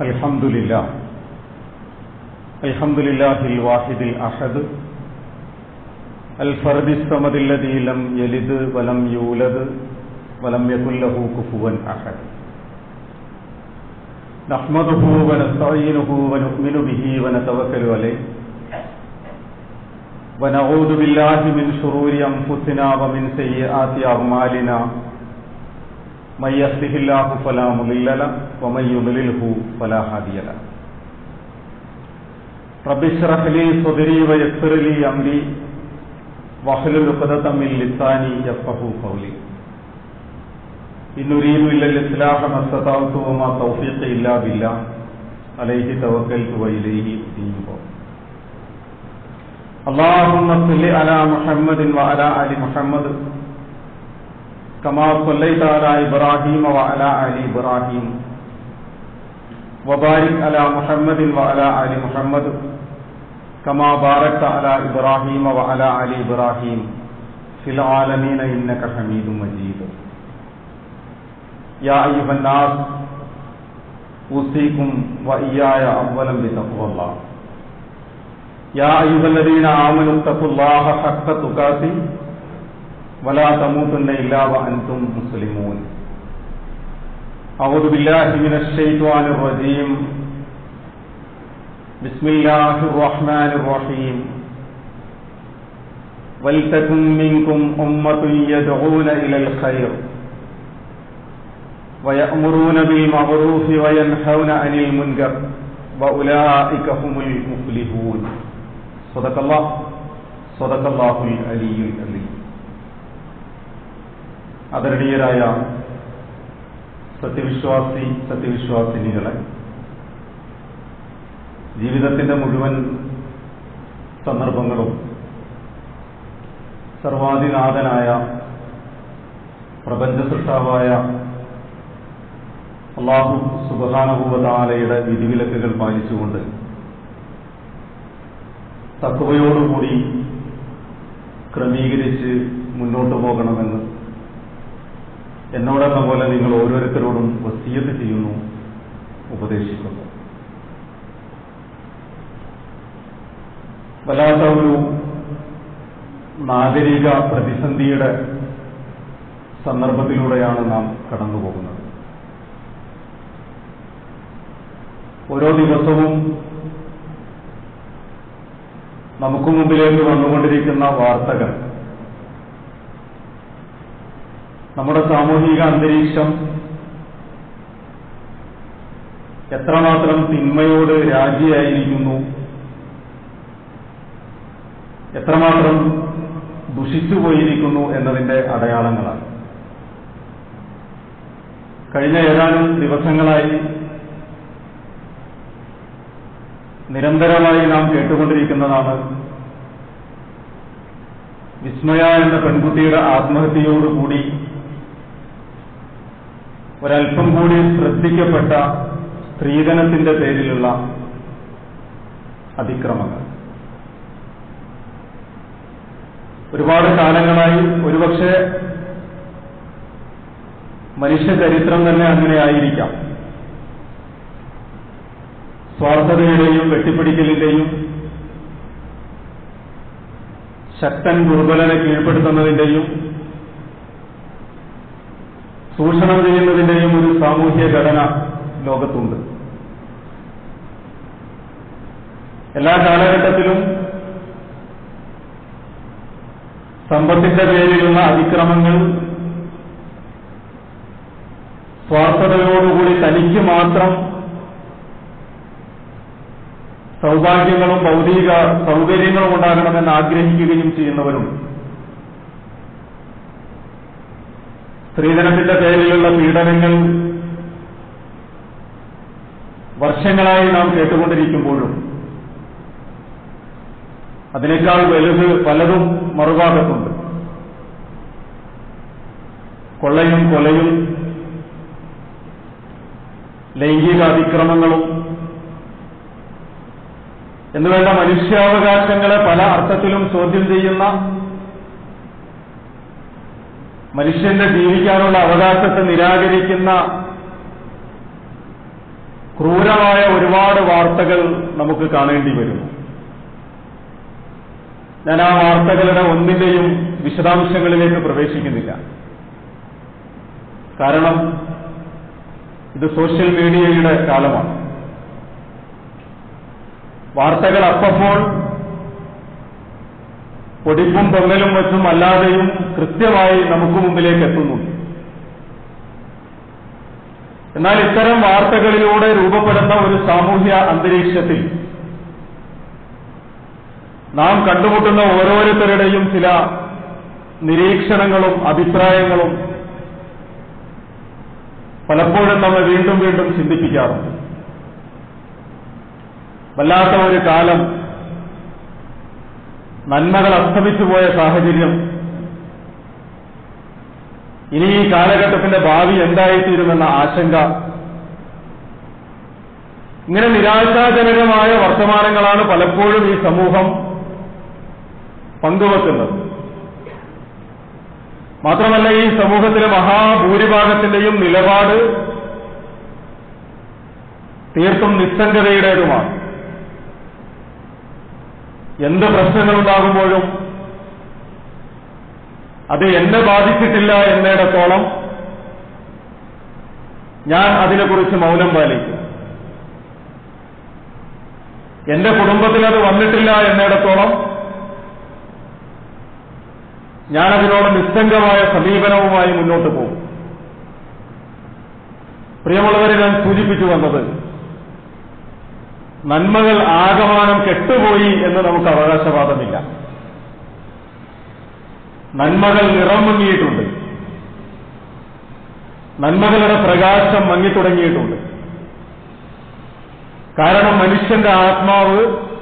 الحمد لله الحمد لله الواحد الأحد الفرد الصمد الذي لم يلد ولم يولد ولم يكن له كفوا أحد نحمده ونستعينه ونؤمن به ونتوكل عليه ونعوذ بالله من شرور أنفسنا ومن سيئات أعمالنا من يهده الله فلا مضل له ومن يضلله فلا هادي له رب اشرح لي صدري ويسر لي امري واحلل عقدة من لساني يفقهوا قولي إن أريد إلا الإصلاح ما استطعت وما توفيقي إلا بالله عليه توكلت وإليه أنيب اللهم صل على محمد وعلى آل محمد كما صليت على إبراهيم وعلى آل إبراهيم وبارك على محمد وعلى آل محمد كما باركت على إبراهيم وعلى آل إبراهيم في العالمين إنك حميد مجيد يا أيها الناس أوصيكم وإياي أولا بتقوى الله يا أيها الذين آمنوا اتقوا الله حق تقاته ولا تموتن إلا وأنتم مسلمون أعوذ بالله من الشيطان الرجيم بسم الله الرحمن الرحيم ولتكن منكم أمة يدعون إلى الخير ويأمرون بالمعروف وينهون عن المنكر وأولئك هم المفلحون صدق الله صدق الله العلي العظيم ആദരണീയരായ സത്യവിശ്വാസി സത്യവിശ്വാസിനികളെ ജീവിതത്തിന്റെ മുഴുവൻ സന്ദർഭങ്ങളും സർവാധിനാഥനായ പ്രപഞ്ച സൃഷ്ടാവായ അള്ളാഹു സുബാനഭൂവതാലയുടെ വിധിവിലക്കുകൾ പാലിച്ചുകൊണ്ട് തക്കവയോടുകൂടി ക്രമീകരിച്ച് മുന്നോട്ട് പോകണമെന്ന് എന്നോടെന്ന പോലെ നിങ്ങൾ ഓരോരുത്തരോടും വസീയത്ത് ചെയ്യുന്നു ഉപദേശിക്കുന്നു വല്ലാത്ത ഒരു നാഗരിക പ്രതിസന്ധിയുടെ സന്ദർഭത്തിലൂടെയാണ് നാം കടന്നുപോകുന്നത് ഓരോ ദിവസവും നമുക്ക് മുമ്പിലേക്ക് വന്നുകൊണ്ടിരിക്കുന്ന വാർത്തകൾ നമ്മുടെ സാമൂഹിക അന്തരീക്ഷം എത്രമാത്രം തിന്മയോട് രാജിയായിരിക്കുന്നു എത്രമാത്രം ദുഷിച്ചു പോയിരിക്കുന്നു എന്നതിന്റെ അടയാളങ്ങളാണ് കഴിഞ്ഞ ഏതാനും ദിവസങ്ങളായി നിരന്തരമായി നാം കേട്ടുകൊണ്ടിരിക്കുന്നതാണ് വിസ്മയ എന്ന പെൺകുട്ടിയുടെ ആത്മഹത്യയോടുകൂടി ഒരല്പം കൂടി ശ്രദ്ധിക്കപ്പെട്ട സ്ത്രീധനത്തിന്റെ പേരിലുള്ള അതിക്രമങ്ങൾ ഒരുപാട് കാലങ്ങളായി ഒരുപക്ഷെ മനുഷ്യ ചരിത്രം തന്നെ അങ്ങനെ ആയിരിക്കാം സ്വാർത്ഥതയുടെയും വെട്ടിപ്പിടിക്കലിന്റെയും ശക്തൻ ദുർബലനെ കീഴ്പ്പെടുത്തുന്നതിന്റെയും ചൂഷണം ചെയ്യുന്നതിന്റെയും ഒരു സാമൂഹ്യ ഘടന ലോകത്തുണ്ട് എല്ലാ കാലഘട്ടത്തിലും സമ്പത്തിന്റെ പേരിലുള്ള അതിക്രമങ്ങൾ സ്വാർത്ഥതയോടുകൂടി തനിക്ക് മാത്രം സൗഭാഗ്യങ്ങളും ഭൗതിക സൗകര്യങ്ങളും ഉണ്ടാകണമെന്ന് ആഗ്രഹിക്കുകയും ചെയ്യുന്നവരുണ്ട് സ്ത്രീധനത്തിന്റെ പേരിലുള്ള പീഡനങ്ങൾ വർഷങ്ങളായി നാം കേട്ടുകൊണ്ടിരിക്കുമ്പോഴും അതിനേക്കാൾ വലുത് പലതും മറുഭാഗത്തുണ്ട് കൊള്ളയും കൊലയും ലൈംഗിക അതിക്രമങ്ങളും എന്നുവേണ്ട മനുഷ്യാവകാശങ്ങളെ പല അർത്ഥത്തിലും ചോദ്യം ചെയ്യുന്ന മനുഷ്യന്റെ ജീവിക്കാനുള്ള അവകാശത്തെ നിരാകരിക്കുന്ന ക്രൂരമായ ഒരുപാട് വാർത്തകൾ നമുക്ക് കാണേണ്ടി വരുന്നു ഞാൻ ആ വാർത്തകളുടെ ഒന്നിന്റെയും വിശദാംശങ്ങളിലേക്ക് പ്രവേശിക്കുന്നില്ല കാരണം ഇത് സോഷ്യൽ മീഡിയയുടെ കാലമാണ് വാർത്തകൾ അപ്പപ്പോൾ പൊടിപ്പും പൊങ്ങലും വെച്ചും അല്ലാതെയും കൃത്യമായി നമുക്ക് മുമ്പിലേക്ക് എത്തുന്നുണ്ട് എന്നാൽ ഇത്തരം വാർത്തകളിലൂടെ രൂപപ്പെടുന്ന ഒരു സാമൂഹ്യ അന്തരീക്ഷത്തിൽ നാം കണ്ടുമുട്ടുന്ന ഓരോരുത്തരുടെയും ചില നിരീക്ഷണങ്ങളും അഭിപ്രായങ്ങളും പലപ്പോഴും നമ്മെ വീണ്ടും വീണ്ടും ചിന്തിപ്പിക്കാറുണ്ട് വല്ലാത്ത ഒരു കാലം നന്മകൾ അസ്തമിച്ചു പോയ സാഹചര്യം ഇനി ഈ കാലഘട്ടത്തിന്റെ ഭാവി എന്തായിത്തീരുമെന്ന ആശങ്ക ഇങ്ങനെ നിരാശാജനകമായ വർത്തമാനങ്ങളാണ് പലപ്പോഴും ഈ സമൂഹം പങ്കുവെക്കുന്നത് മാത്രമല്ല ഈ സമൂഹത്തിലെ മഹാഭൂരിഭാഗത്തിന്റെയും നിലപാട് തീർത്തും നിസ്സംഗതയുടേതുമാണ് എന്ത് പ്രശ്നങ്ങളുണ്ടാകുമ്പോഴും അത് എന്നെ ബാധിച്ചിട്ടില്ല എന്നിടത്തോളം ഞാൻ അതിനെക്കുറിച്ച് മൗനം പാലിക്കും എന്റെ കുടുംബത്തിൽ അത് വന്നിട്ടില്ല എന്നിടത്തോളം ഞാൻ അതിനോട് നിസ്സംഗമായ സമീപനവുമായി മുന്നോട്ട് പോകും പ്രിയമുള്ളവരെ ഞാൻ സൂചിപ്പിച്ചു വന്നത് നന്മകൾ ആകമാനം കെട്ടുപോയി എന്ന് നമുക്ക് അവകാശവാദമില്ല നന്മകൾ നിറം മങ്ങിയിട്ടുണ്ട് നന്മകളുടെ പ്രകാശം മങ്ങിത്തുടങ്ങിയിട്ടുണ്ട് കാരണം മനുഷ്യന്റെ ആത്മാവ്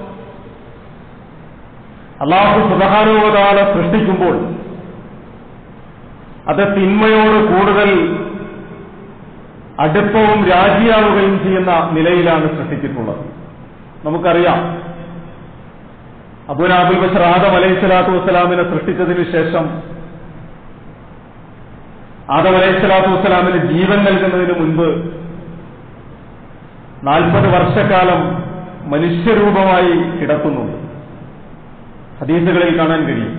അള്ളാഹു സുധാനുവതാല സൃഷ്ടിക്കുമ്പോൾ അത് തിന്മയോട് കൂടുതൽ അടുപ്പവും രാജിയാവുകയും ചെയ്യുന്ന നിലയിലാണ് സൃഷ്ടിച്ചിട്ടുള്ളത് നമുക്കറിയാം അബുനാബുൽ ബഷർ ആദം അലൈഹി സ്വലാത്തു വസ്സലാമിനെ സൃഷ്ടിച്ചതിന് ശേഷം ആദം അലൈഹി സ്വലാത്തു വസ്സലാമിന് ജീവൻ നൽകുന്നതിന് മുൻപ് നാൽപ്പത് വർഷക്കാലം മനുഷ്യരൂപമായി കിടക്കുന്നുണ്ട് ഹദീസുകളിൽ കാണാൻ കഴിയും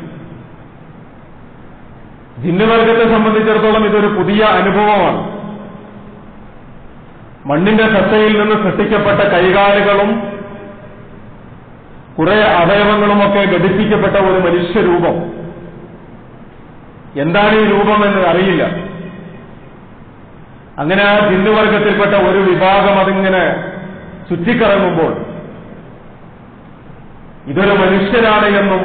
ജിന്നുവർഗത്തെ സംബന്ധിച്ചിടത്തോളം ഇതൊരു പുതിയ അനുഭവമാണ് മണ്ണിന്റെ സത്തയിൽ നിന്ന് സൃഷ്ടിക്കപ്പെട്ട കൈകാലുകളും കുറെ അവയവങ്ങളുമൊക്കെ ഘടിപ്പിക്കപ്പെട്ട ഒരു മനുഷ്യരൂപം എന്താണ് ഈ രൂപമെന്ന് അറിയില്ല അങ്ങനെ ആ ജിന്നുവർഗത്തിൽപ്പെട്ട ഒരു വിഭാഗം അതിങ്ങനെ ചുറ്റിക്കറങ്ങുമ്പോൾ ഇതൊരു മനുഷ്യനാണ് എന്നും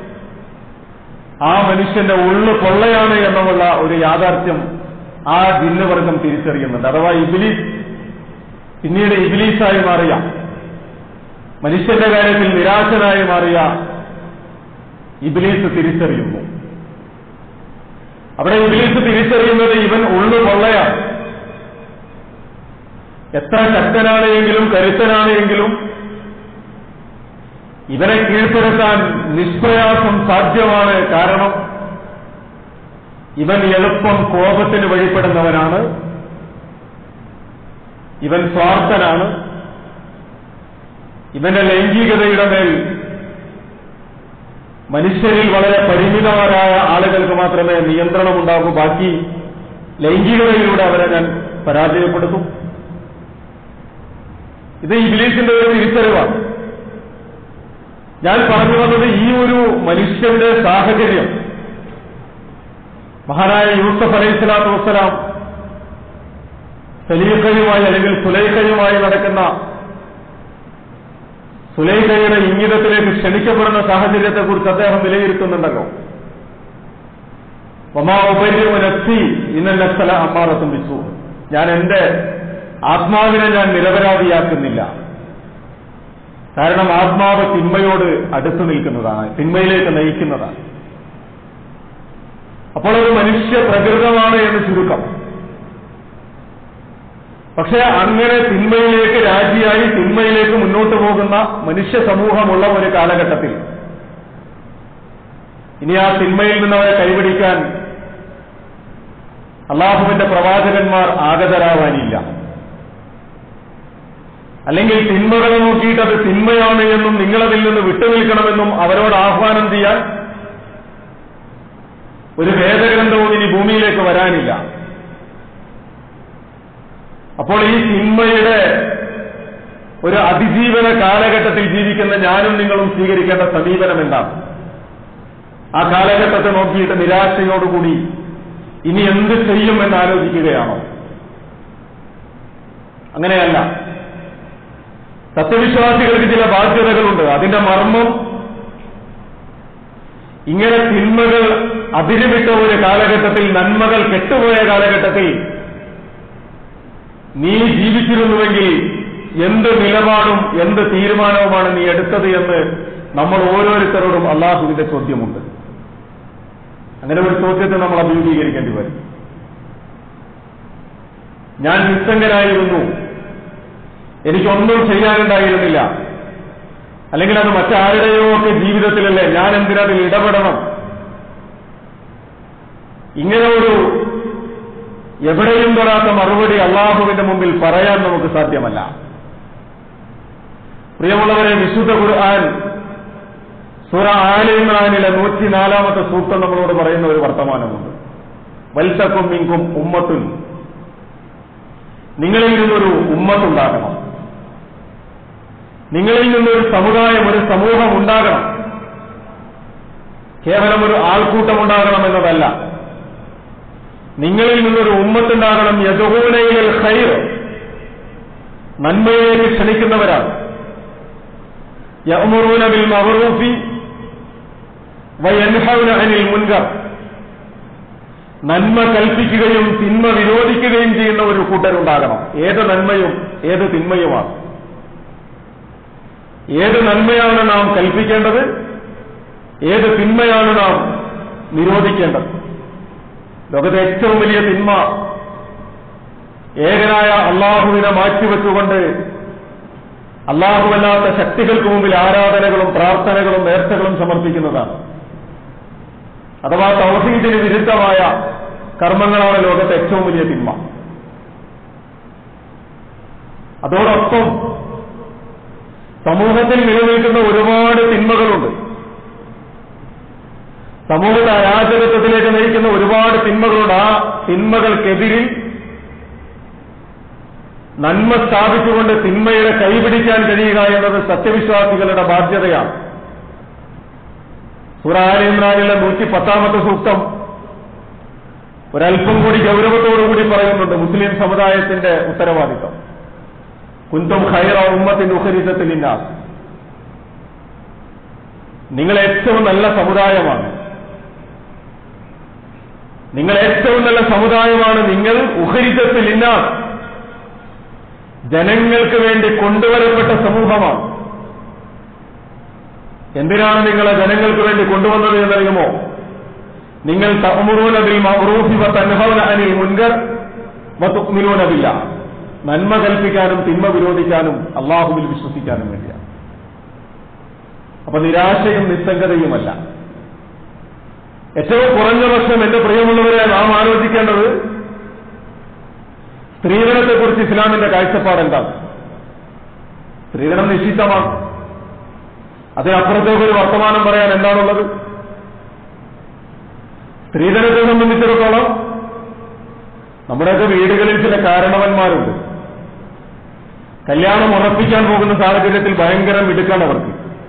ആ മനുഷ്യന്റെ ഉള്ളു പൊള്ളയാണ് എന്നുമുള്ള ഒരു യാഥാർത്ഥ്യം ആ ജിന്നുവർഗം തിരിച്ചറിയുന്നുണ്ട് അഥവാ ഇബിലീസ് പിന്നീട് ഇബിലീസായി മാറിയ മനുഷ്യന്റെ കാര്യത്തിൽ നിരാശനായി മാറിയ ഇബിലീസ് തിരിച്ചറിയുന്നു അവിടെ ഇബിലീസ് തിരിച്ചറിയുന്നത് ഇവൻ ഉള്ളു പൊള്ളയാണ് എത്ര ശക്തനാണ് എങ്കിലും കരുത്തനാണ് എങ്കിലും ഇവനെ കീഴ്പ്പെടുത്താൻ നിഷ്പ്രയാസം സാധ്യമാണ് കാരണം ഇവൻ എളുപ്പം കോപത്തിന് വഴിപ്പെടുന്നവനാണ് ഇവൻ സ്വാർത്ഥനാണ് ഇവന്റെ ലൈംഗികതയുടെ മേൽ മനുഷ്യരിൽ വളരെ പരിമിതമായ ആളുകൾക്ക് മാത്രമേ നിയന്ത്രണമുണ്ടാകൂ ബാക്കി ലൈംഗികതയിലൂടെ അവരെ ഞാൻ പരാജയപ്പെടുത്തും ഇത് ഇംഗ്ലീഷിന്റെ ഒരു തിരിച്ചറിവാണ് ഞാൻ പറഞ്ഞു വന്നത് ഈ ഒരു മനുഷ്യന്റെ സാഹചര്യം മഹാനായ യൂസഫ് അലൈഹി സ്വലാത്തു വസ്സലാം സലീഖയുമായി അല്ലെങ്കിൽ സുലൈഖയുമായി നടക്കുന്ന സുലൈഖയുടെ ഇംഗിതത്തിലേക്ക് ക്ഷണിക്കപ്പെടുന്ന സാഹചര്യത്തെക്കുറിച്ച് അദ്ദേഹം വിലയിരുത്തുന്നുണ്ടല്ലോ ഒമാ ഉപരി ഇന്ന നക്സല അമ്മാറത്തും വിച്ചു ഞാൻ എന്റെ ആത്മാവിനെ ഞാൻ നിരപരാധിയാക്കുന്നില്ല കാരണം ആത്മാവ് തിന്മയോട് അടുത്തു നിൽക്കുന്നതാണ് തിന്മയിലേക്ക് നയിക്കുന്നതാണ് അപ്പോൾ ഒരു മനുഷ്യ പ്രകൃതമാണ് എന്ന് ചുരുക്കം പക്ഷെ അങ്ങനെ തിന്മയിലേക്ക് രാജിയായി തിന്മയിലേക്ക് മുന്നോട്ട് പോകുന്ന മനുഷ്യ സമൂഹമുള്ള ഒരു കാലഘട്ടത്തിൽ ഇനി ആ തിന്മയിൽ നിന്ന് അവരെ കൈപിടിക്കാൻ അള്ളാഹുവിന്റെ പ്രവാചകന്മാർ ആഗതരാവാനില്ല അല്ലെങ്കിൽ തിന്മകളെ നോക്കിയിട്ട് അത് തിന്മയാണ് എന്നും നിങ്ങളതിൽ നിന്ന് വിട്ടുനിൽക്കണമെന്നും അവരോട് ആഹ്വാനം ചെയ്യാൻ ഒരു വേദഗ്രന്ഥവും ഇനി ഭൂമിയിലേക്ക് വരാനില്ല അപ്പോൾ ഈ തിന്മയുടെ ഒരു അതിജീവന കാലഘട്ടത്തിൽ ജീവിക്കുന്ന ഞാനും നിങ്ങളും സ്വീകരിക്കേണ്ട സമീപനം എന്താണ് ആ കാലഘട്ടത്തെ നോക്കിയിട്ട് നിരാശയോടുകൂടി ഇനി എന്ത് ചെയ്യും എന്ന് ആലോചിക്കുകയാണോ അങ്ങനെയല്ല സത്യവിശ്വാസികൾക്ക് ചില ബാധ്യതകളുണ്ട് അതിന്റെ മർമ്മം ഇങ്ങനെ തിന്മകൾ അതിരുവിട്ട ഒരു കാലഘട്ടത്തിൽ നന്മകൾ കെട്ടുപോയ കാലഘട്ടത്തിൽ നീ ജീവിച്ചിരുന്നുവെങ്കിൽ എന്ത് നിലപാടും എന്ത് തീരുമാനവുമാണ് നീ എടുത്തത് എന്ന് നമ്മൾ ഓരോരുത്തരോടും അള്ളാഹുവിന്റെ ചോദ്യമുണ്ട് അങ്ങനെ ഒരു ചോദ്യത്തെ നമ്മൾ അഭിമുഖീകരിക്കേണ്ടി വരും ഞാൻ നിസ്സംഗനായിരുന്നു എനിക്കൊന്നും ചെയ്യാനുണ്ടായിരുന്നില്ല അല്ലെങ്കിൽ അത് മറ്റാരുടെയോ ഒക്കെ ജീവിതത്തിലല്ലേ ഞാൻ എന്തിനതിൽ ഇടപെടണം ഇങ്ങനെ ഒരു എവിടെയും തൊടാത്ത മറുപടി അള്ളാഹുവിന്റെ മുമ്പിൽ പറയാൻ നമുക്ക് സാധ്യമല്ല പ്രിയമുള്ളവരെ വിശുദ്ധ ഖുർആൻ സുറ ആലിമാനിലെ നൂറ്റിനാലാമത്തെ സൂക്തം നമ്മളോട് പറയുന്ന ഒരു വർത്തമാനമുണ്ട് വൽത്തക്കും മിങ്കും ഉമ്മത്തുൻ നിങ്ങളിൽ നിന്നൊരു ഉമ്മത്തുണ്ടാകണം നിങ്ങളിൽ നിന്നൊരു സമുദായം ഒരു സമൂഹം ഉണ്ടാകണം കേവലം ഒരു ആൾക്കൂട്ടം ഉണ്ടാകണം എന്നതല്ല നിങ്ങളിൽ നിന്നൊരു ഉമ്മത്തുണ്ടാകണം യദൂനയിൽ ഖൈർ നന്മയിലേക്ക് ക്ഷണിക്കുന്നവരാണ് യഅ്മുറൂന ബിൽ മഅറൂഫി വയൻഹൗന അനിൽ മുൻകർ നന്മ കൽപ്പിക്കുകയും തിന്മ വിരോധിക്കുകയും ചെയ്യുന്ന ഒരു കൂട്ടരുണ്ടാകണം ഏത് നന്മയും ഏത് തിന്മയുമാണ് ഏത് നന്മയാണ് നാം കൽപ്പിക്കേണ്ടത് ഏത് തിന്മയാണ് നാം നിരോധിക്കേണ്ടത് ലോകത്തെ ഏറ്റവും വലിയ തിന്മ ഏകനായ അള്ളാഹുവിനെ മാറ്റിവെച്ചുകൊണ്ട് അള്ളാഹുവല്ലാത്ത ശക്തികൾക്ക് മുമ്പിൽ ആരാധനകളും പ്രാർത്ഥനകളും നേർച്ചകളും സമർപ്പിക്കുന്നതാണ് അഥവാ തൗഹീദിന് വിരുദ്ധമായ കർമ്മങ്ങളാണ് ലോകത്തെ ഏറ്റവും വലിയ തിന്മ അതോടൊപ്പം സമൂഹത്തിൽ നിലനിൽക്കുന്ന ഒരുപാട് തിന്മകളുണ്ട് സമൂഹത്തെ അരാജകത്വത്തിലേക്ക് നയിക്കുന്ന ഒരുപാട് തിന്മകളുണ്ട് ആ തിന്മകൾക്കെതിരിൽ നന്മ സ്ഥാപിച്ചുകൊണ്ട് തിന്മയുടെ കൈപിടിക്കാൻ കഴിയുക എന്നത് സത്യവിശ്വാസികളുടെ ബാധ്യതയാണ് സുറാലിമ്രാനിലെ നൂറ്റി പത്താമത്തെ സൂക്തം ഒരല്പം കൂടി ഗൗരവത്തോടുകൂടി പറയുന്നുണ്ട് മുസ്ലിം സമുദായത്തിന്റെ ഉത്തരവാദിത്വം കുന്തും ഖൈറ ഉമ്മത്തിന്റെ ഉഹരിതത്തിലില്ല നിങ്ങൾ ഏറ്റവും നല്ല സമുദായമാണ് നിങ്ങൾ ഏറ്റവും നല്ല സമുദായമാണ് നിങ്ങൾ ഉഹരിതത്തിലില്ല ജനങ്ങൾക്ക് വേണ്ടി കൊണ്ടുവരപ്പെട്ട സമൂഹമാണ് എന്തിനാണ് നിങ്ങളെ ജനങ്ങൾക്ക് വേണ്ടി കൊണ്ടുവന്നത് എന്നറിയുമോ നിങ്ങൾ തമുറൂനബിൽ മറൂഫി തൻഹൗന അനിൽ മുൻകർ വത്തുക്മിലൂനബില്ല നന്മ കൽപ്പിക്കാനും തിന്മ വിരോധിക്കാനും അള്ളാഹുവിൽ വിശ്വസിക്കാനും വേണ്ടിയാണ് അപ്പൊ നിരാശയും നിസ്സംഗതയുമല്ല ഏറ്റവും കുറഞ്ഞ പക്ഷം എന്റെ പ്രിയമുള്ളവരെ നാം ആലോചിക്കേണ്ടത് സ്ത്രീധനത്തെക്കുറിച്ച് ഇസ്ലാമിന്റെ കാഴ്ചപ്പാട് എന്താണ് സ്ത്രീധനം നിഷിദ്ധമാണ് അതിനപ്പുറത്തേക്ക് ഒരു വർത്തമാനം പറയാൻ എന്താണുള്ളത് സ്ത്രീധനത്തെ സംബന്ധിച്ചിടത്തോളം നമ്മുടെയൊക്കെ വീടുകളിൽ ചില കാരണവന്മാരുണ്ട് കല്യാണം ഉറപ്പിക്കാൻ പോകുന്ന സാഹചര്യത്തിൽ ഭയങ്കര മിടുക്കാണ് അവർക്ക്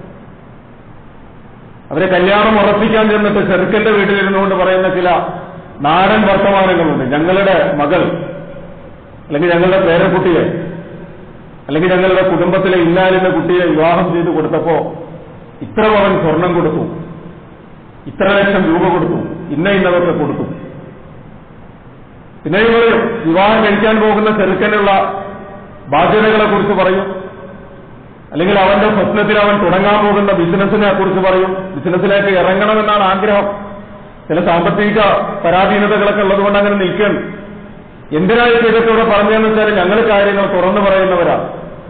അവരെ കല്യാണം ഉറപ്പിക്കാൻ ചെന്നിട്ട് ചെറുക്കന്റെ വീട്ടിലിരുന്നുകൊണ്ട് പറയുന്ന ചില നാടൻ വർത്തമാനങ്ങളുണ്ട് ഞങ്ങളുടെ മകൾ അല്ലെങ്കിൽ ഞങ്ങളുടെ പേരക്കുട്ടിയെ അല്ലെങ്കിൽ ഞങ്ങളുടെ കുടുംബത്തിലെ ഇന്നാലിന്റെ കുട്ടിയെ വിവാഹം ചെയ്തു കൊടുത്തപ്പോ ഇത്ര പവൻ സ്വർണം കൊടുത്തു ഇത്ര ലക്ഷം രൂപ കൊടുത്തു ഇന്ന ഇന്നതൊക്കെ കൊടുത്തു പിന്നെ പറയും വിവാഹം കഴിക്കാൻ പോകുന്ന ചെറുക്കനുള്ള ബാധ്യതകളെ കുറിച്ച് പറയും അല്ലെങ്കിൽ അവന്റെ സ്വപ്നത്തിൽ അവൻ തുടങ്ങാൻ പോകുന്ന ബിസിനസിനെ കുറിച്ച് പറയും ബിസിനസ്സിലേക്ക് ഇറങ്ങണമെന്നാണ് ആഗ്രഹം ചില സാമ്പത്തിക പരാധീനതകളൊക്കെ ഉള്ളതുകൊണ്ട് അങ്ങനെ നിൽക്കണം എന്തിനായി ഇതൊക്കെ ഇവിടെ പറഞ്ഞതെന്ന് വെച്ചാൽ ഞങ്ങൾ കാര്യങ്ങൾ തുറന്നു പറയുന്നവരാണ്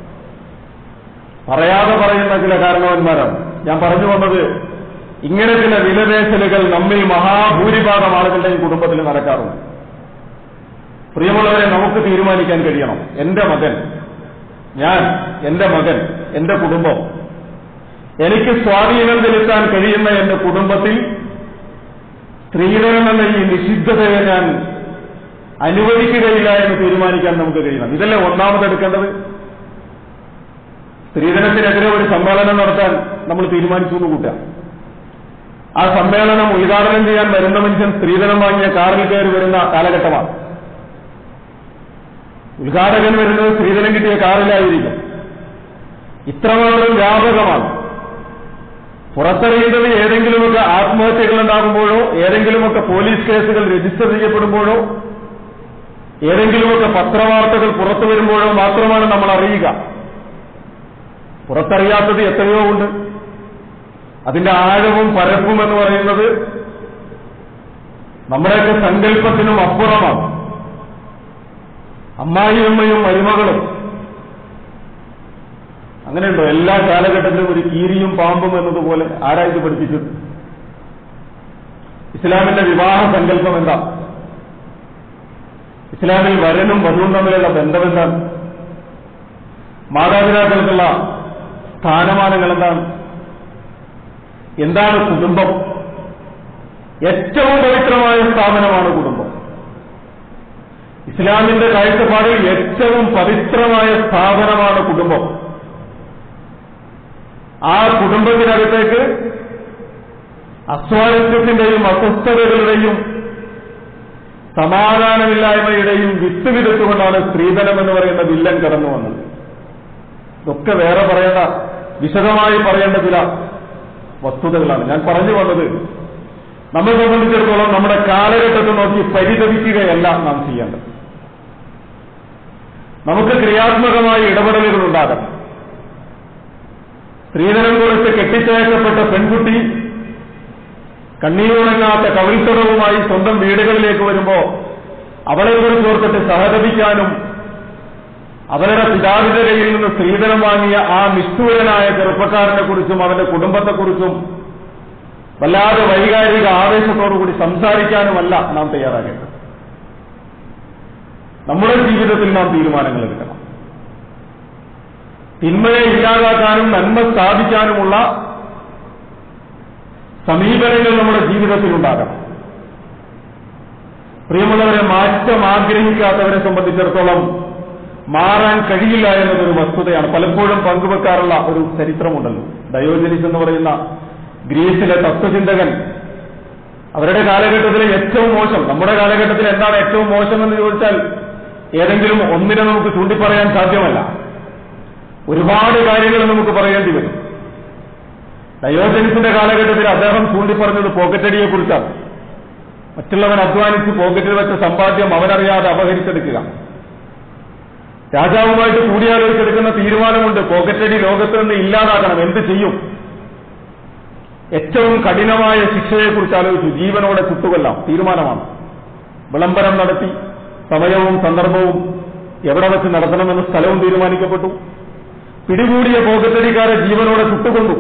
പറയാതെ പറയുന്ന ചില കാരണവന്മാരാണ് ഞാൻ പറഞ്ഞു വന്നത് ഇങ്ങനെ ചില വിലപേശലുകൾ നമ്മിൽ മഹാഭൂരിഭാഗം ആളുകളുടെയും കുടുംബത്തിൽ നടക്കാറുണ്ട് പ്രിയമുള്ളവരെ നമുക്ക് തീരുമാനിക്കാൻ കഴിയണം എന്റെ മകൻ ഞാൻ എന്റെ മകൻ എന്റെ കുടുംബം എനിക്ക് സ്വാധീനം ചെലുത്താൻ കഴിയുന്ന എന്റെ കുടുംബത്തിൽ സ്ത്രീധനം എന്ന ഈ നിഷിദ്ധതയെ ഞാൻ അനുവദിക്കുകയില്ല എന്ന് തീരുമാനിക്കാൻ നമുക്ക് കഴിയണം ഇതല്ലേ ഒന്നാമത് എടുക്കേണ്ടത് സ്ത്രീധനത്തിനെതിരെ ഒരു സമ്മേളനം നടത്താൻ നമ്മൾ തീരുമാനിച്ചു എന്ന് കൂട്ടാം ആ സമ്മേളനം ഉദ്ഘാടനം ചെയ്യാൻ വരുന്ന മനുഷ്യൻ സ്ത്രീധനം വാങ്ങിയ കാറിൽ കയറി വരുന്ന കാലഘട്ടമാണ് ഉദ്ഘാടകൻ വരുന്നത് സ്ത്രീധനം കിട്ടിയ കാറിലായിരിക്കും ഇത്രമാത്രം വ്യാപകമാണ് പുറത്തറിയുന്നത് ഏതെങ്കിലുമൊക്കെ ആത്മഹത്യകൾ ഉണ്ടാകുമ്പോഴോ ഏതെങ്കിലുമൊക്കെ പോലീസ് കേസുകൾ രജിസ്റ്റർ ചെയ്യപ്പെടുമ്പോഴോ ഏതെങ്കിലുമൊക്കെ പത്രവാർത്തകൾ പുറത്തു വരുമ്പോഴോ മാത്രമാണ് നമ്മൾ അറിയുക പുറത്തറിയാത്തത് എത്രയോ ഉണ്ട് അതിന്റെ ആഴവും പരപ്പും എന്ന് പറയുന്നത് നമ്മുടെയൊക്കെ സങ്കല്പത്തിനും അപ്പുറമാണ് അമ്മായിയമ്മയും മരുമകളും അങ്ങനെയുണ്ടോ എല്ലാ കാലഘട്ടത്തിലും ഒരു കീരിയും പാമ്പും എന്നതുപോലെ ആരായിട്ട് പഠിപ്പിച്ചത് ഇസ്ലാമിന്റെ വിവാഹ സങ്കല്പം എന്താ ഇസ്ലാമിൽ വരനും വധുവും തമ്മിലുള്ള ബന്ധമെന്താണ് മാതാപിതാക്കൾക്കുള്ള സ്ഥാനമാനങ്ങൾ എന്താണ് എന്താണ് കുടുംബം ഏറ്റവും പവിത്രമായ സ്ഥാപനമാണ് കുടുംബം ഇസ്ലാമിന്റെ കാഴ്ചപ്പാടിൽ ഏറ്റവും പവിത്രമായ സ്ഥാപനമാണ് കുടുംബം ആ കുടുംബത്തിനകത്തേക്ക് അസ്വാരസ്യത്തിന്റെയും അസ്വസ്ഥതകളുടെയും സമാധാനമില്ലായ്മയുടെയും വിത്ത് വിതച്ചുകൊണ്ടാണ് സ്ത്രീധനം എന്ന് പറയുന്ന വില്ലൻ കടന്നു വന്നത് ഇതൊക്കെ വേറെ പറയേണ്ട വിശദമായി പറയേണ്ട ചില വസ്തുതകളാണ് ഞാൻ പറഞ്ഞു വന്നത് നമ്മെ സംബന്ധിച്ചിടത്തോളം നമ്മുടെ കാലഘട്ടത്തെ നോക്കി പരിതപിക്കുകയല്ല നാം ചെയ്യേണ്ടത് നമുക്ക് ക്രിയാത്മകമായ ഇടപെടലുകൾ ഉണ്ടാകണം സ്ത്രീധനം കൊടുത്ത് കെട്ടിച്ചയക്കപ്പെട്ട പെൺകുട്ടി കണ്ണീരുണങ്ങാത്ത കവിൾത്തടവുമായി സ്വന്തം വീടുകളിലേക്ക് വരുമ്പോ അവളെ കുറിച്ച് ഓർത്തിട്ട് സഹതപിക്കാനും അവരുടെ പിതാവിന്റെ കയ്യിൽ നിന്ന് സ്ത്രീധനം വാങ്ങിയ ആ നിഷ്ഠൂരനായ ചെറുപ്പക്കാരനെ കുറിച്ചും അവന്റെ കുടുംബത്തെക്കുറിച്ചും വല്ലാതെ വൈകാരിക ആവേശത്തോടുകൂടി സംസാരിക്കാനുമല്ല നാം തയ്യാറാകേണ്ടത് നമ്മുടെ ജീവിതത്തിൽ നാം തീരുമാനങ്ങൾ എടുക്കണം തിന്മയെ ഇല്ലാതാക്കാനും നന്മ സ്ഥാപിക്കാനുമുള്ള സമീപനങ്ങൾ നമ്മുടെ ജീവിതത്തിൽ ഉണ്ടാകണം പ്രിയമുള്ളവരെ മാറ്റം ആഗ്രഹിക്കാത്തവരെ സംബന്ധിച്ചിടത്തോളം മാറാൻ കഴിയില്ല എന്നതൊരു വസ്തുതയാണ് പലപ്പോഴും പങ്കുവെക്കാറുള്ള ഒരു ചരിത്രമുണ്ടല്ലോ ഡയോജനിസ് എന്ന് പറയുന്ന ഗ്രീസിലെ തത്വചിന്തകൻ അവരുടെ കാലഘട്ടത്തിലെ ഏറ്റവും മോശം നമ്മുടെ കാലഘട്ടത്തിൽ എന്താണ് ഏറ്റവും മോശം എന്ന് ചോദിച്ചാൽ ഏതെങ്കിലും ഒന്നിനെ നമുക്ക് ചൂണ്ടിപ്പറയാൻ സാധ്യമല്ല ഒരുപാട് കാര്യങ്ങൾ നമുക്ക് പറയേണ്ടി വരും ഡയോജനിസിന്റെ കാലഘട്ടത്തിൽ അദ്ദേഹം ചൂണ്ടിപ്പറഞ്ഞത് പോക്കറ്റടിയെ കുറിച്ചാണ് മറ്റുള്ളവൻ അധ്വാനിച്ച് പോക്കറ്റിൽ വെച്ച സമ്പാദ്യം അവനറിയാതെ അപഹരിച്ചെടുക്കുക രാജാവുമായിട്ട് കൂടിയാലോചിച്ചെടുക്കുന്ന തീരുമാനമുണ്ട് പോക്കറ്റടി ലോകത്ത് നിന്ന് ഇല്ലാതാക്കണം എന്ത് ചെയ്യും ഏറ്റവും കഠിനമായ ശിക്ഷയെക്കുറിച്ച് ആലോചിച്ചു ജീവനോടെ ചുട്ടുകൊല്ലാം തീരുമാനമാണ് വിളംബരം നടത്തി സമയവും സന്ദർഭവും എവിടെ വെച്ച് നടത്തണമെന്ന് സ്ഥലവും തീരുമാനിക്കപ്പെട്ടു പിടികൂടിയ പോക്കറ്റടിക്കാരെ ജീവനോടെ ചുട്ടുകൊണ്ടു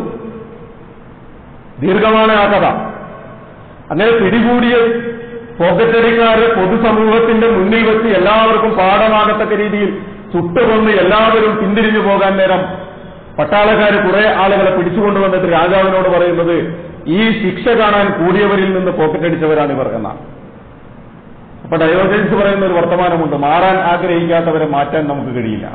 ദീർഘമാണ് ആ കഥ അങ്ങനെ പിടികൂടിയ പോക്കറ്റടിക്കാരെ പൊതുസമൂഹത്തിന്റെ മുന്നിൽ വെച്ച് എല്ലാവർക്കും പാഠമാകത്തക്ക രീതിയിൽ ചുട്ടുകൊന്ന് എല്ലാവരും പിന്തിരിഞ്ഞു പോകാൻ നേരം പട്ടാളക്കാർ കുറെ ആളുകളെ പിടിച്ചുകൊണ്ടുവന്നിട്ട് രാജാവിനോട് പറയുന്നത് ഈ ശിക്ഷ കാണാൻ കൂടിയവരിൽ നിന്ന് പോക്കറ്റടിച്ചവരാണ് ഇവർ എന്നാണ് അപ്പൊ ഡയോജൻസ് പറയുന്ന ഒരു വർത്തമാനമുണ്ട് മാറാൻ ആഗ്രഹിക്കാത്തവരെ മാറ്റാൻ നമുക്ക് കഴിയില്ല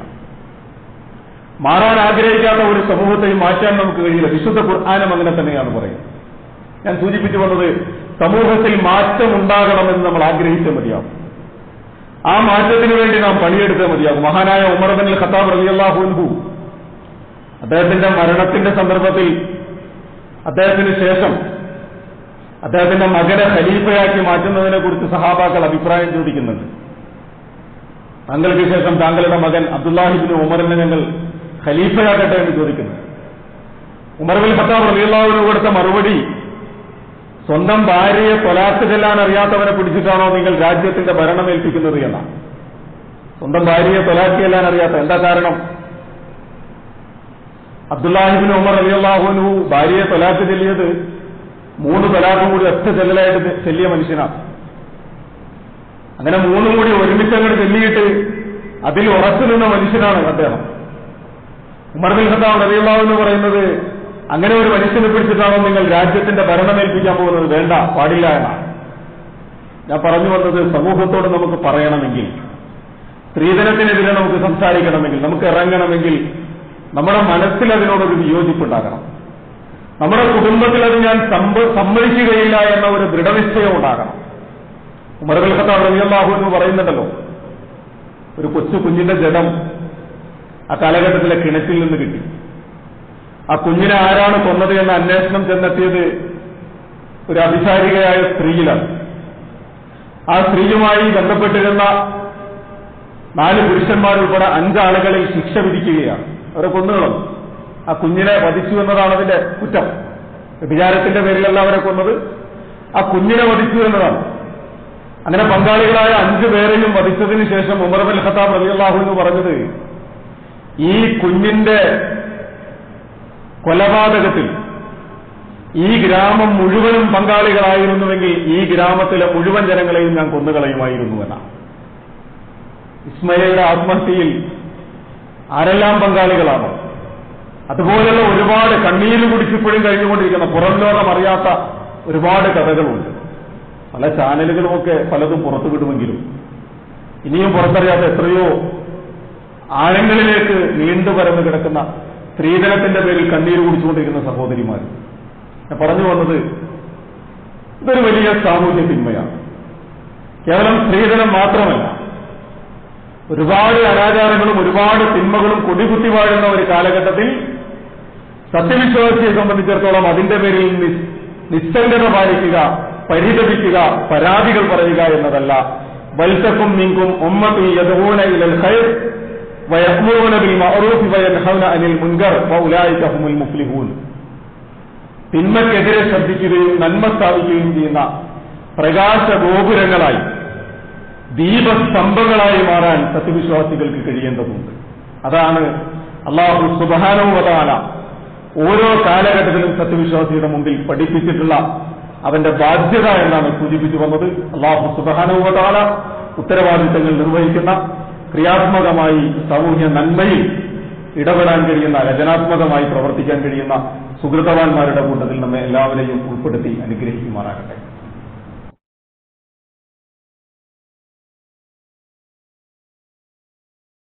മാറാൻ ആഗ്രഹിക്കാത്ത ഒരു സമൂഹത്തെയും മാറ്റാൻ നമുക്ക് കഴിയില്ല വിശുദ്ധ ഖുർആാനം അങ്ങനെ തന്നെയാണ് പറയുന്നത് ഞാൻ സൂചിപ്പിച്ചു വന്നത് സമൂഹത്തിൽ മാറ്റം ഉണ്ടാകണമെന്ന് നമ്മൾ ആഗ്രഹിച്ചേ മതിയാവും ആ മാറ്റത്തിന് വേണ്ടി നാം പണിയെടുത്തേ മതിയാകും മഹാനായ ഉമർ ബിൻ ഖത്താബ് റളിയല്ലാഹുൻഹു അദ്ദേഹത്തിന്റെ മരണത്തിന്റെ സന്ദർഭത്തിൽ അദ്ദേഹത്തിന് ശേഷം അദ്ദേഹത്തിന്റെ മകനെ ഖലീഫയാക്കി മാറ്റുന്നതിനെ കുറിച്ച് സഹാബാക്കൾ അഭിപ്രായം ചോദിക്കുന്നുണ്ട് താങ്കൾക്ക് ശേഷം താങ്കളുടെ മകൻ അബ്ദുല്ലാഹിബിന് ഉമറിനെ ഞങ്ങൾ ഖലീഫയാകട്ടെ എന്ന് ചോദിക്കുന്നു ഉമർ ബിൻ ഖത്താബ് റളിയല്ലാഹുവിന് കൊടുത്ത മറുപടി സ്വന്തം ഭാര്യയെ തൊലാത്ത് ചെല്ലാൻ അറിയാത്തവനെ പിടിച്ചിട്ടാണോ നിങ്ങൾ രാജ്യത്തിന്റെ ഭരണം ഏൽപ്പിക്കുന്നത് എന്നാണ് സ്വന്തം ഭാര്യയെ തൊലാക്ക് ചെല്ലാൻ അറിയാത്ത എന്താ കാരണം അബ്ദുല്ലാഹിബിൻ ഉമർ അലിയല്ലാഹുനു ഭാര്യയെ തൊലാക്ക് ചെല്ലിയത് മൂന്ന് തൊലാക്കും കൂടി ഒറ്റ ചെല്ലലായിട്ട് ചെല്ലിയ മനുഷ്യനാണ് അങ്ങനെ മൂന്നും കൂടി ഒരുമിച്ച് അങ്ങോട്ട് ചെല്ലിയിട്ട് അതിൽ ഉറച്ചു നിന്ന മനുഷ്യനാണ് അദ്ദേഹം ഉമർ ബിൻ ഖത്താബ് റബിയുള്ളാഹു എന്ന് പറയുന്നത് അങ്ങനെ ഒരു മനുഷ്യനെ പിടിച്ചിട്ടാണോ നിങ്ങൾ രാജ്യത്തിന്റെ ഭരണമേൽപ്പിക്കാൻ പോകുന്നത് വേണ്ട പാടില്ല എന്നാണ് ഞാൻ പറഞ്ഞു വന്നത് സമൂഹത്തോട് നമുക്ക് പറയണമെങ്കിൽ സ്ത്രീധനത്തിനെതിരെ നമുക്ക് സംസാരിക്കണമെങ്കിൽ നമുക്ക് ഇറങ്ങണമെങ്കിൽ നമ്മുടെ മനസ്സിൽ അതിനോടൊരു വിയോജിപ്പുണ്ടാകണം നമ്മുടെ കുടുംബത്തിൽ അത് ഞാൻ സമ്മ- സമ്മതിക്കുകയില്ല എന്ന ഒരു ദൃഢനിശ്ചയം ഉണ്ടാകണം ഉമർബൽ ഖത്താബ് റബിയല്ലാഹു എന്ന് പറയുന്നുണ്ടല്ലോ ഒരു കൊച്ചു കുഞ്ഞിന്റെ ജഡം ആ കാലഘട്ടത്തിലെ കിണറ്റിൽ നിന്ന് കിട്ടി ആ കുഞ്ഞിനെ ആരാണ് കൊന്നത് എന്ന അന്വേഷണം ചെന്നെത്തിയത് ഒരു അഭിസാരികയായ സ്ത്രീയിലാണ് ആ സ്ത്രീയുമായി ബന്ധപ്പെട്ടിരുന്ന നാല് പുരുഷന്മാരുൾപ്പെടെ അഞ്ചാളുകളിൽ ശിക്ഷ വിധിക്കുകയാണ് അവരെ കൊന്നുകളും ആ കുഞ്ഞിനെ വധിച്ചു എന്നതാണ് അതിന്റെ കുറ്റം വിചാരത്തിന്റെ പേരിലല്ല അവരെ കൊന്നത് ആ കുഞ്ഞിനെ വധിച്ചു എന്നതാണ് അങ്ങനെ പങ്കാളികളായ അഞ്ചു പേരെയും വധിച്ചതിന് ശേഷം ഉമർ അൽ ഖത്താബ് റളിയല്ലാഹു എന്ന് പറഞ്ഞത് ഈ കുഞ്ഞിന്റെ കൊലപാതകത്തിൽ ഈ ഗ്രാമം മുഴുവനും പങ്കാളികളായിരുന്നുവെങ്കിൽ ഈ ഗ്രാമത്തിലെ മുഴുവൻ ജനങ്ങളെയും ഞാൻ കൊന്നുകളയുമായിരുന്നു എന്നാണ് ഇസ്മയിലയുടെ ആത്മഹത്യയിൽ ആരെല്ലാം പങ്കാളികളാണ് അതുപോലെയുള്ള ഒരുപാട് കണ്ണീര് കുടിച്ചിപ്പോഴും കഴിഞ്ഞുകൊണ്ടിരിക്കുന്ന പുറം ലോകം അറിയാത്ത ഒരുപാട് കഥകളുണ്ട് പല ചാനലുകളുമൊക്കെ പലതും പുറത്തു വിടുമെങ്കിലും ഇനിയും പുറത്തറിയാത്ത എത്രയോ ആഴങ്ങളിലേക്ക് നീണ്ടു പരന്നു കിടക്കുന്ന സ്ത്രീധനത്തിന്റെ പേരിൽ കണ്ണീര് കുടിച്ചുകൊണ്ടിരിക്കുന്ന സഹോദരിമാർ ഞാൻ പറഞ്ഞു വന്നത് ഇതൊരു വലിയ സാമൂഹ്യ തിന്മയാണ് കേവലം സ്ത്രീധനം മാത്രമല്ല ഒരുപാട് അനാചാരങ്ങളും ഒരുപാട് തിന്മകളും കൊടികുത്തി വാഴുന്ന ഒരു കാലഘട്ടത്തിൽ സത്യവിശ്വാസിയെ സംബന്ധിച്ചിടത്തോളം അതിന്റെ പേരിൽ നിസ്- നിസ്സംഗത പാലിക്കുക പരിതപിക്കുക പരാതികൾ പറയുക എന്നതല്ല വൽത്തക്കും നിങ്കും ഉമ്മത്തി യദൂന ഇലൽ ഖൈർ വയഅ്മുറൂന ബിൽ മഅറൂഫി വയൻഹൗന അനിൽ മുൻകർ വഉലൈക ഹുമുൽ മുഫ്ലിഹൂൻ തിന്മക്കെതിരെ ശ്രദ്ധിക്കുകയും നന്മ സ്ഥാപിക്കുകയും ചെയ്യുന്ന പ്രകാശ ഗോപുരങ്ങളായി ദീപസ്തംഭങ്ങളായി മാറാൻ സത്യവിശ്വാസികൾക്ക് കഴിയേണ്ടതുണ്ട് അതാണ് അള്ളാഹു സുബാനുവതാല ഓരോ കാലഘട്ടത്തിലും സത്യവിശ്വാസിയുടെ മുമ്പിൽ പഠിപ്പിച്ചിട്ടുള്ള അവന്റെ ബാധ്യത എന്നാണ് സൂചിപ്പിച്ചു വന്നത് അള്ളാഹു സുബാനുവതാല ഉത്തരവാദിത്തങ്ങൾ നിർവഹിക്കുന്ന ക്രിയാത്മകമായി സാമൂഹ്യ നന്മയിൽ ഇടപെടാൻ കഴിയുന്ന രചനാത്മകമായി പ്രവർത്തിക്കാൻ കഴിയുന്ന സുഹൃതവാന്മാരുടെ കൂട്ടത്തിൽ നമ്മെ എല്ലാവരെയും ഉൾപ്പെടുത്തി അനുഗ്രഹിക്കുമാറാകട്ടെ